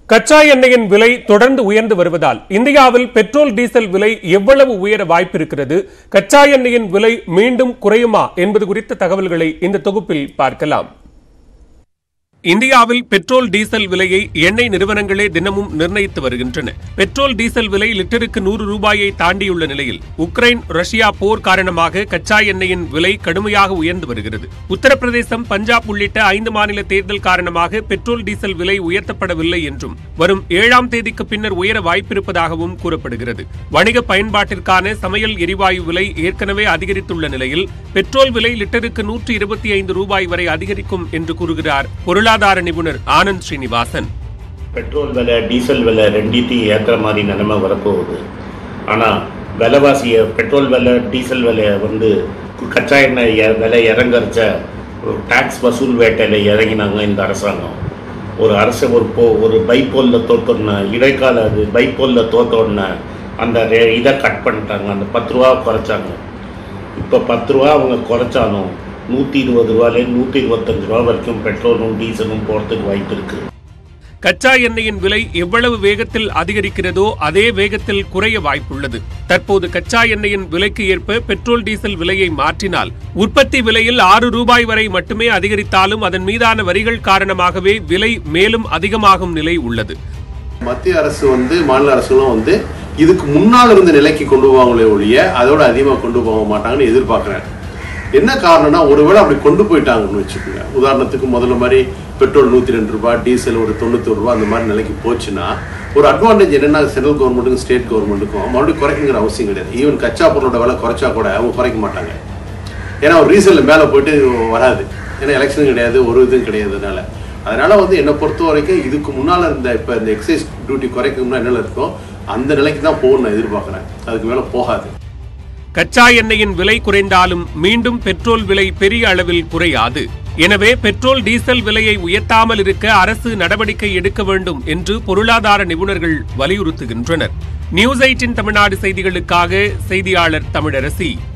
கச்சா எண்ணெயின் விலை தொடர்ந்து உயர்ந்து வருவதால் இந்தியாவில் பெட்ரோல் டீசல் விலை எவ்வளவு உயர வாய்ப்பிருக்கிறது கச்சா எண்ணெயின் விலை மீண்டும் குறையுமா என்பது குறித்த தகவல்களை இந்த தொகுப்பில் பார்க்கலாம் இந்தியாவில் பெட்ரோல் டீசல் விலையை எண்ணெய் நிறுவனங்களே தினமும் நிர்ணயித்து வருகின்றன பெட்ரோல் டீசல் விலை லிட்டருக்கு நூறு ரூபாயை தாண்டியுள்ள நிலையில் உக்ரைன் ரஷ்யா போர் காரணமாக கச்சா எண்ணெயின் விலை கடுமையாக உயர்ந்து வருகிறது உத்தரப்பிரதேசம் பஞ்சாப் உள்ளிட்ட ஐந்து மாநில தேர்தல் காரணமாக பெட்ரோல் டீசல் விலை உயர்த்தப்படவில்லை என்றும் வரும் ஏழாம் தேதிக்கு பின்னர் உயர வாய்ப்பிருப்பதாகவும் கூறப்படுகிறது வணிக பயன்பாட்டிற்கான சமையல் எரிவாயு விலை ஏற்கனவே அதிகரித்துள்ள நிலையில் பெட்ரோல் விலை லிட்டருக்கு நூற்றி இருபத்தி ஐந்து ரூபாய் வரை அதிகரிக்கும் என்று கூறுகிறார் பொருளாதார நிபுணர் ஆனந்த் ஸ்ரீனிவாசன் பெட்ரோல் விலை டீசல் விலை ரெண்டுத்தையும் ஏற்றுற மாதிரி நிலைமை வரப்போகுது ஆனால் விலைவாசியை பெட்ரோல் விலை டீசல் விலை வந்து கச்சா எண்ணெய் எ- விலை இறங்கறச்ச டேக்ஸ் வசூல் வேட்டையில் இறங்கினாங்க இந்த அரசாங்கம் ஒரு அரசு ஒரு போ ஒரு பைப்போலில் தோத்தோடனே இடைக்கால அது பைப்போலில் தோத்தோடனே அந்த ரே- இதை கட் பண்ணிட்டாங்க அந்த பத்து ரூபா குறைச்சாங்க இப்போ பத்து ரூபா அவங்க குறைச்சாலும் நூற்றி இருபது ரூபாலேருந்து நூற்றி இருபத்தஞ்சு ரூபா வரைக்கும் பெட்ரோலும் டீசலும் போகிறதுக்கு வாய்ப்பு இருக்குது கச்சா எண்ணெயின் விலை எவ்வளவு வேகத்தில் அதிகரிக்கிறதோ அதே வேகத்தில் குறைய வாய்ப்புள்ளது தற்போது கச்சா எண்ணெயின் விலைக்கு ஏற்ப பெட்ரோல் டீசல் விலையை மாற்றினால் உற்பத்தி விலையில் ஆறு ரூபாய் வரை மட்டுமே அதிகரித்தாலும் அதன் மீதான வரிகள் காரணமாகவே விலை மேலும் அதிகமாகும் நிலை உள்ளது மத்திய அரசு வந்து மாநில அரசுகளும் வந்து இதுக்கு முன்னால் இருந்த நிலைக்கு கொண்டு போவாங்களே ஒழிய அதோட அதிகமாக கொண்டு போக மாட்டாங்கன்னு எதிர்பார்க்குறேன் என்ன காரணம்னா ஒருவேளை அப்படி கொண்டு போயிட்டாங்கன்னு வச்சுக்கோங்க உதாரணத்துக்கு முதல்ல மாதிரி பெட்ரோல் நூற்றி ரெண்டு ரூபாய் டீசல் ஒரு தொண்ணூத்தொரு ரூபாய் அந்த மாதிரி நிலைக்கு போச்சுன்னா ஒரு அட்வான்டேஜ் என்னன்னா சென்ட்ரல் கவர்மெண்ட்டுக்கும் ஸ்டேட் கவர்மெண்ட்டுக்கும் மறுபடியும் குறைக்குங்கிற அவசியம் கிடையாது ஈவன் கச்சா பொருளோட விலை குறைச்சா கூட அவங்க குறைக்க மாட்டாங்க ஏன்னா ஒரு ரீசனில் மேலே போயிட்டு வராது ஏன்னா எலெக்ஷனும் கிடையாது ஒரு இதுவும் கிடையாதுனால அதனால வந்து என்னை பொறுத்த வரைக்கும் இதுக்கு முன்னால் இருந்த இப்போ இந்த எக்ஸைஸ் டியூட்டி குறைக்கணும்னா என்ன இருக்கோ அந்த நிலைக்கு தான் போகணும் நான் எதிர்பார்க்குறேன் அதுக்கு மேலே போகாது கச்சா எண்ணெயின் விலை குறைந்தாலும் மீண்டும் பெட்ரோல் விலை பெரிய அளவில் குறையாது எனவே பெட்ரோல் டீசல் விலையை உயர்த்தாமல் இருக்க அரசு நடவடிக்கை எடுக்க வேண்டும் என்று பொருளாதார நிபுணர்கள் வலியுறுத்துகின்றனர் நியூஸ் எயிட்டின் தமிழ்நாடு செய்திகளுக்காக செய்தியாளர் தமிழரசி